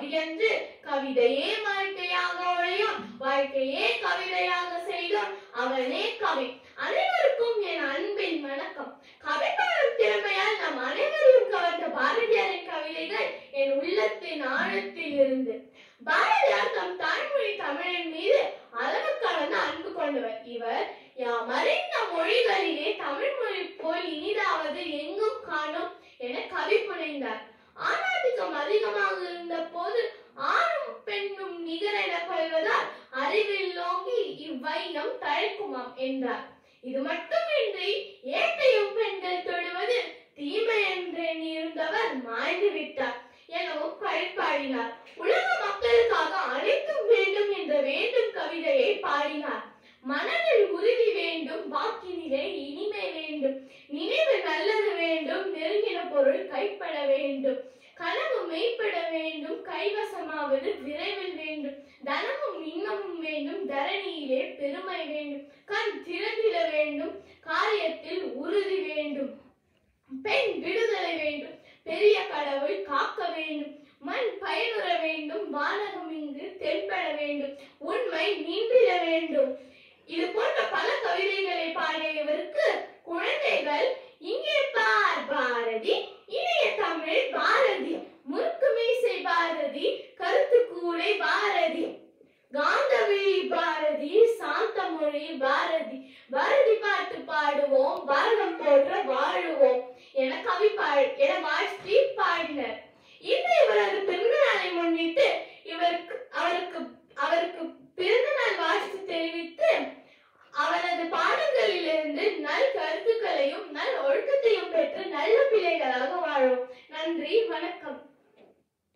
என்று கவிதையே வாழ்க்கையாக உழையும் வாழ்க்கையே கவிதையாக செய்தோம் அவனே கவி அனைவருக்கும் என் அன்பின் வணக்கம் கவி பாடும் திறமையால் நம் அனைவரையும் கவர்ந்த பாரதியாரின் கவிதைகள் என் உள்ளத்தின் ஆழத்தில் இருந்து பாரதியார் தம் தாய்மொழி தமிழின் மீது அளவு கடந்த அன்பு கொண்டவர் இவர் யாம் அறிந்த மொழிகளிலே தமிழ் மொழி போல் இனிதாவது எங்கும் காணோம் என கவி புனைந்தார் ஆணாதிக்கம் அதிகமாக இருந்த போது ஆணும் பெண்ணும் நிகர் என கொள்வதால் அறிவில் நோங்கி இவ்வையம் தழைக்குமாம் என்றார் இது மட்டுமின்றி ஏட்டையும் பெண்கள் தொழுவது தீமை என்றே இருந்தவர் மாய்ந்து விட்டார் எனவும் பழிப்பாடினார் உலக மக்களுக்காக அனைத்தும் வேண்டும் என்ற வேண்டும் கவிதையை பாடினார் மனதில் உறுதி வேண்டும் வாக்கினிலே இனிமை வேண்டும் நினைவு நல்லது வேண்டும் நெருங்கின பொருள் கைப்பட வேண்டும் கனவு மெய்ப்பட வேண்டும் கைவசமாவது விரைவில் வேண்டும் தனமும் இன்னமும் வேண்டும் தரணியிலே பெருமை வேண்டும் கண் திறந்திட வேண்டும் காரியத்தில் உறுதி வேண்டும் பெண் விடுதலை வேண்டும் பெரிய கடவுள் காக்க வேண்டும் மண் பயனுற வேண்டும் வானகம் இங்கு தென்பட வேண்டும் உண்மை நீண்டிட வேண்டும் இது போன்ற பல கவிதைகளை பாடிய இவருக்கு குழந்தைகள் இங்கே பார் பாரதி இணைய தமிழ் பாரதி முறுக்கு மீசை பாரதி கருத்து கூடை பாரதி காந்தவிழி பாரதி சாந்த மொழி பாரதி பாரதி பாட்டு பாடுவோம் பாரதம் போன்ற வாழுவோம் என கவி பாடு என வாழ்த்தி பாடினர் இன்று இவரது பிறந்த நாளை முன்னிட்டு இவருக்கு அவருக்கு அவருக்கு பிறந்த நாள் வாழ்த்து தெரிவித்து அவரது பாடங்களிலிருந்து நல் கருத்துக்களையும் நல் ஒழுக்கத்தையும் பெற்று நல்ல பிள்ளைகளாக வாழும் நன்றி வணக்கம்